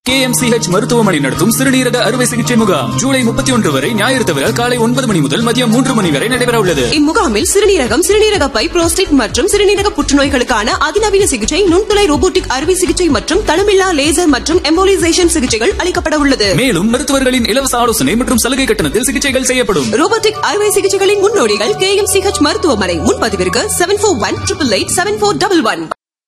KMCH மருத்துவமனை நடத்தும் சிறுநீரக அறுவை சிகிச்சை முகாம் ஜூலை முப்பத்தி ஒன்று வரை ஞாயிறு தவிர காலை ஒன்பது மணி முதல் மதியம் மூன்று மணி வரை நடைபெற உள்ளது இம்முகாமில் சிறுநீரகம் சிறுநீரக பை புரோஸ்டேட் மற்றும் சிறுநீரக புற்றுநோய்களுக்கான அதிநவீன சிகிச்சை நுண்துளை ரோபோட்டிக் அறுவை சிகிச்சை மற்றும் தளமில்லா லேசர் மற்றும் எம்போலிசேஷன் சிகிச்சைகள் அளிக்கப்பட உள்ளது மேலும் மருத்துவர்களின் இலவச ஆலோசனை மற்றும் சலுகை கட்டணத்தில் சிகிச்சைகள் செய்யப்படும் ரோபோட்டிக் அறுவை சிகிச்சைகளின் முன்னோடிகள் கே எம் சிஹெச் மருத்துவமனை முன்பதிவிற்கு seven four one triple eight seven four double one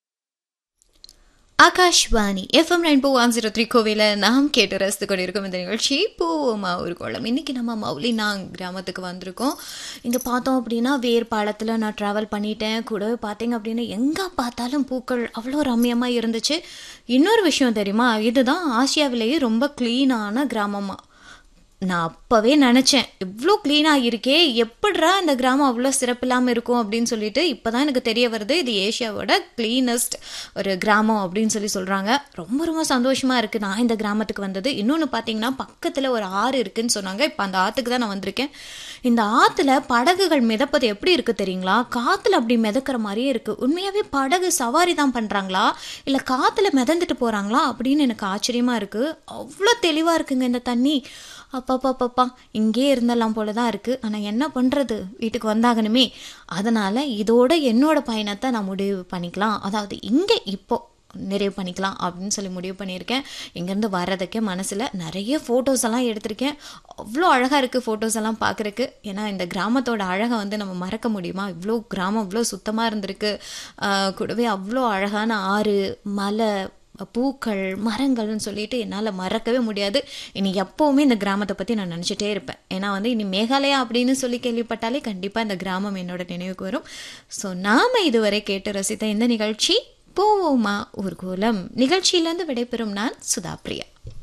Akashvani FM rainbow one zero three கோவில நாம் கேட்டு ரசித்து கொண்டிருக்கும் இந்த நிகழ்ச்சி பூவோமா ஒரு கோலம் இன்னைக்கு நம்ம மௌலினா கிராமத்துக்கு வந்திருக்கோம் இங்கே பார்த்தோம் அப்படின்னா வேர்பாலத்தில் நான் ட்ராவல் பண்ணிட்டேன் கூடவே பார்த்தீங்க அப்படின்னா எங்கே பார்த்தாலும் பூக்கள் அவ்வளோ ரம்மியமாக இருந்துச்சு இன்னொரு விஷயம் தெரியுமா இதுதான் ஆசியாவிலேயே ரொம்ப க்ளீனான கிராமமாக நான் அப்போவே நினச்சேன் இவ்வளோ க்ளீனாக இருக்கே எப்படிரா இந்த கிராமம் அவ்வளோ சிறப்பில்லாமல் இருக்கும் அப்படின்னு சொல்லிட்டு இப்போ தான் எனக்கு தெரிய வருது இது ஏஷியாவோட க்ளீனஸ்ட் ஒரு கிராமம் அப்படின்னு சொல்லி சொல்கிறாங்க ரொம்ப ரொம்ப சந்தோஷமாக இருக்குது நான் இந்த கிராமத்துக்கு வந்தது இன்னொன்று பார்த்தீங்கன்னா பக்கத்தில் ஒரு ஆறு இருக்குன்னு சொன்னாங்க இப்போ அந்த ஆற்றுக்கு தான் நான் வந்திருக்கேன் இந்த ஆற்றுல படகுகள் மிதப்பது எப்படி இருக்குது தெரியுங்களா காற்றுல அப்படி மிதக்கிற மாதிரியே இருக்குது உண்மையாகவே படகு சவாரி தான் பண்ணுறாங்களா இல்லை காற்றுல மிதந்துட்டு போகிறாங்களா அப்படின்னு எனக்கு ஆச்சரியமாக இருக்குது அவ்வளோ தெளிவாக இருக்குங்க இந்த தண்ணி அப்பப்பப்பப்பா இங்கே இருந்தெல்லாம் போல தான் இருக்குது ஆனால் என்ன பண்ணுறது வீட்டுக்கு வந்தாகணுமே அதனால் இதோட என்னோட பயணத்தை நான் முடிவு பண்ணிக்கலாம் அதாவது இங்கே இப்போ நிறைவு பண்ணிக்கலாம் அப்படின்னு சொல்லி முடிவு பண்ணியிருக்கேன் இங்கேருந்து வர்றதுக்கே மனசில் நிறைய ஃபோட்டோஸ் எல்லாம் எடுத்திருக்கேன் அவ்வளோ அழகாக இருக்குது ஃபோட்டோஸ் எல்லாம் பார்க்குறக்கு ஏன்னா இந்த கிராமத்தோட அழகை வந்து நம்ம மறக்க முடியுமா இவ்வளோ கிராமம் இவ்வளோ சுத்தமாக இருந்திருக்கு ஆஹ் கூடவே அவ்வளோ அழகான ஆறு மலை பூக்கள் மரங்கள்னு சொல்லிட்டு என்னால் மறக்கவே முடியாது இனி எப்போவுமே இந்த கிராமத்தை பற்றி நான் நினச்சிட்டே இருப்பேன் ஏன்னா வந்து இனி மேகாலயா அப்படின்னு சொல்லி கேள்விப்பட்டாலே கண்டிப்பாக இந்த கிராமம் என்னோட நினைவுக்கு வரும் ஸோ நாம் இதுவரை கேட்டு ரசித்த இந்த நிகழ்ச்சி போவோமா ஊர்கோலம் நிகழ்ச்சியிலேருந்து விடைபெறும் நான் சுதா பிரியா